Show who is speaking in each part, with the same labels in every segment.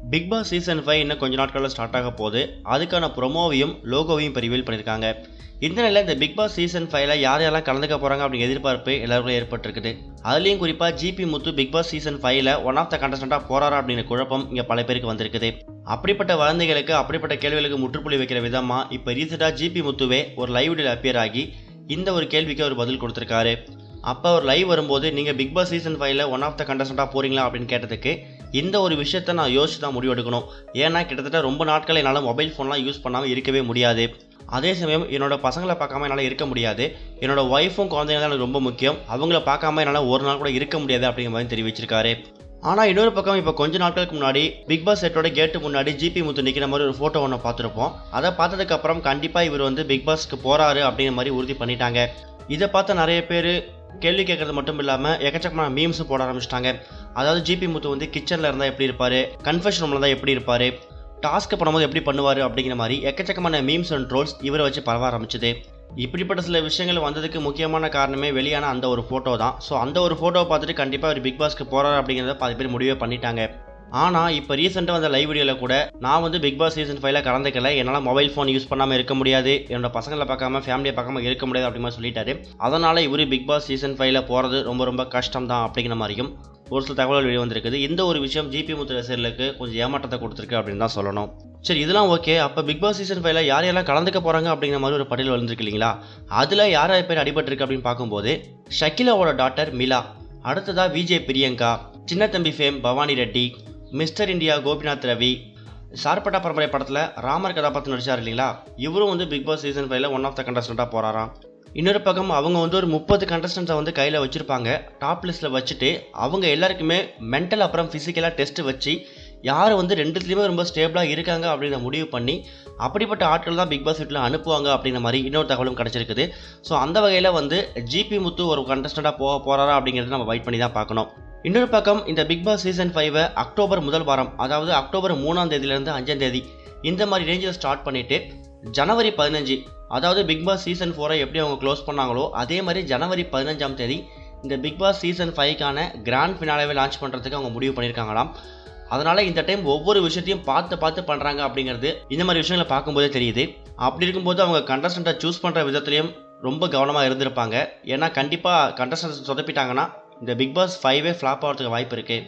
Speaker 1: big Boss season five இன்னும் கொஞ்ச நாட்களில் ஸ்டார்ட் ஆக போகுது அதுக்கான ப்ரொமோவையும் லோகோவையும் இப்போ ரிவீல் பண்ணியிருக்காங்க இந்த நிலையில் இந்த பிக் பாஸ் சீசன் ஃபைவ்ல யார் யாரெல்லாம் கலந்துக்க போகிறாங்க அப்படிங்கிற எதிர்பார்ப்பு எல்லாருக்கும் ஏற்பட்டிருக்குது அதுலேயும் குறிப்பாக GP Muthu Bigg Boss season ஃபைவ்ல ஒன் ஆஃப் த கண்டஸ்டண்ட்டாக போறாரா அப்படிங்கிற குழப்பம் இங்கே பல பேருக்கு வந்திருக்குது அப்படிப்பட்ட வதந்திகளுக்கு அப்படிப்பட்ட கேள்விகளுக்கு முற்றுப்புள்ளி வைக்கிற விதமாக இப்போ ரீசெண்டாக ஜிபி முத்துவே ஒரு லைவ் வீடியோவில் அப்பியர் ஆகி இந்த ஒரு கேள்விக்கு அவர் பதில் கொடுத்துருக்காரு அப்போ அவர் லைவ் வரும்போது நீங்கள் பிக் பாஸ் சீசன் ஃபைவ்ல ஒன் ஆஃப் த கண்டஸ்டண்ட்டாக போறீங்களா அப்படின்னு கேட்டதுக்கு இந்த ஒரு விஷயத்த நான் யோசிச்சு தான் முடிவெடுக்கணும் ஏன்னா கிட்டத்தட்ட ரொம்ப நாட்கள் என்னால் மொபைல் ஃபோன்லாம் யூஸ் பண்ணாமல் இருக்கவே முடியாது அதே சமயம் என்னோட பசங்களை பார்க்காம என்னால் இருக்க முடியாது என்னோட ஒய்ஃபும் குழந்தைங்க தான் எனக்கு ரொம்ப முக்கியம் அவங்கள பார்க்காம என்னால் ஒரு நாள் கூட இருக்க முடியாது அப்படிங்கிற மாதிரி தெரிவிச்சிருக்காரு ஆனால் இன்னொரு பக்கம் இப்போ கொஞ்ச நாட்களுக்கு முன்னாடி பிக் பாஸ் செட்டோட கேட்டு முன்னாடி ஜிபி முத்து நிற்கிற மாதிரி ஒரு ஃபோட்டோ ஒன்று பார்த்துருப்போம் அதை பார்த்ததுக்கு அப்புறம் கண்டிப்பாக இவர் வந்து பிக் பாஸ்க்கு போகிறாரு அப்படிங்கிற மாதிரி உறுதி பண்ணிட்டாங்க இதை பார்த்த நிறைய பேர் கேள்வி கேட்கறது மட்டும் இல்லாமல் எக்கச்சக்கமான மீம்ஸ் போட ஆரம்பிச்சிட்டாங்க அதாவது ஜிபி முத்து வந்து கிச்சனில் இருந்தால் எப்படி இருப்பார் கன்ஃபெஷன் ரூமில் தான் எப்படி இருப்பார் டாஸ்க் பண்ணும்போது எப்படி பண்ணுவார் அப்படிங்கிற மாதிரி எக்கச்சக்கமான மீம்ஸ் அண்ட் ட்ரோல்ஸ் இவரை வச்சு பரவ ஆரம்பிச்சது இப்படிப்பட்ட சில விஷயங்கள் வந்ததுக்கு முக்கியமான காரணமே வெளியான அந்த ஒரு ஃபோட்டோ தான் ஸோ அந்த ஒரு ஃபோட்டோவை பார்த்துட்டு கண்டிப்பாக அவர் பிக் பாஸ்க்கு போகிறார் அப்படிங்கிறத பாதி பேர் முடிவே பண்ணிட்டாங்க ஆனால் இப்போ ரீசெண்டாக வந்த லைவ் வீடியோவில் கூட நான் வந்து பிக் பாஸ் சீசன் ஃபைவ்ல கலந்துக்கல என்னால் மொபைல் ஃபோன் யூஸ் பண்ணாமல் இருக்க முடியாது என்னோட பசங்களை பார்க்காம ஃபேமிலியை பார்க்காம இருக்க முடியாது அப்படிங்கிற மாதிரி சொல்லிட்டாரு அதனால் இவர் பிக் பாஸ் சீசன் ஃபைவ்ல போகிறது ரொம்ப ரொம்ப கஷ்டம் தான் அப்படிங்கிற மாதிரியும் ஒரு சில தகவல்கள் வெளியே வந்திருக்குது இந்த ஒரு விஷயம் ஜிபி முத்து ரசிகர்களுக்கு கொஞ்சம் ஏமாற்றத்தை கொடுத்துருக்கு அப்படின்னு தான் சொல்லணும் சரி இதெல்லாம் ஓகே அப்போ பிக் பாஸ் சீசன் ஃபைவ்ல யார் யாரெல்லாம் கலந்துக்க போகிறாங்க அப்படிங்கிற மாதிரி ஒரு பட்டியல் வந்திருக்கு இல்லைங்களா அதில் யார் யார் பேர் அடிபட்டிருக்கு அப்படின்னு பார்க்கும்போது ஷக்கிலாவோட டாட்டர் மிலா அடுத்ததா Vijay Priyanka Chinna Thambi fame Pavani Reddy mister India Gopinath Ravi Sarpatta Parambarai படத்தில் ராமர் கதாபாத்திரம் நடிச்சார் இல்லைங்களா இவரும் வந்து பிக் பாஸ் சீசன் ஃபைவ்ல ஒன் ஆஃப் த கண்டஸ்டண்ட்டாக போகிறாராம் இன்னொரு பக்கம் அவங்க வந்து ஒரு முப்பது கண்டஸ்டன்ஸை வந்து கையில் வச்சுருப்பாங்க டாப் லிஸ்ட்டில் வச்சுட்டு அவங்க எல்லாருக்குமே மென்டல் அப்புறம் ஃபிசிக்கலாக டெஸ்ட் வச்சு யார் வந்து ரெண்டுத்துலேயுமே ரொம்ப ஸ்டேபிளாக இருக்காங்க அப்படிங்கிற முடிவு பண்ணி அப்படிப்பட்ட ஆட்கள் தான் பிக் பாஸ் வீட்டில் அனுப்புவாங்க அப்படிங்கிற மாதிரி இன்னொரு தகவலும் கிடச்சிருக்குது ஸோ அந்த வகையில் வந்து ஜிபி முத்து ஒரு கண்டஸ்டண்ட்டாக போக போகிறாரா அப்படிங்கிறத நம்ம வெயிட் பண்ணி தான் பார்க்கணும் இன்னொரு பக்கம் இந்த பிக் பாஸ் சீசன் ஃபைவை அக்டோபர் முதல் வாரம் அதாவது அக்டோபர் மூணாம் தேதியிலேருந்து அஞ்சாம் தேதி இந்த மாதிரி ரேஞ்சில் ஸ்டார்ட் பண்ணிவிட்டு ஜனவரி பதினஞ்சு அதாவது பிக் பாஸ் சீசன் ஃபோரை எப்படி அவங்க க்ளோஸ் பண்ணாங்களோ அதே மாதிரி ஜனவரி பதினஞ்சாம் தேதி இந்த பிக் பாஸ் சீசன் ஃபைவ்க்கான கிராண்ட் ஃபினாலவே லான்ச் பண்ணுறதுக்கு அவங்க முடிவு பண்ணியிருக்காங்களாம் அதனால் இந்த டைம் ஒவ்வொரு விஷயத்தையும் பார்த்து பார்த்து பண்ணுறாங்க அப்படிங்கிறது இந்த மாதிரி விஷயங்களை பார்க்கும்போதே தெரியுது அப்படி இருக்கும்போது அவங்க கண்டஸ்டண்ட்டை சூஸ் பண்ணுற விதத்துலையும் ரொம்ப கவனமாக இருந்திருப்பாங்க ஏன்னா கண்டிப்பாக கண்டஸ்டன்ஸ் சொதப்பிட்டாங்கன்னா இந்த பிக் பாஸ் ஃபைவே ஃப்ளாப் ஆகிறதுக்கு வாய்ப்பு இருக்குது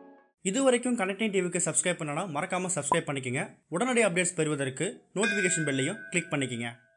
Speaker 2: இது வரைக்கும் கனெக்டிங் டிவிக்கு சப்ஸ்கிரைப் பண்ணனா மறக்காமல் சப்ஸ்கிரைப் பண்ணிக்கங்க உடனடி அப்டேட்ஸ் பெறுவதற்கு நோட்டிஃபிகேஷன் பெல்லையும் கிளிக் பண்ணிக்கங்க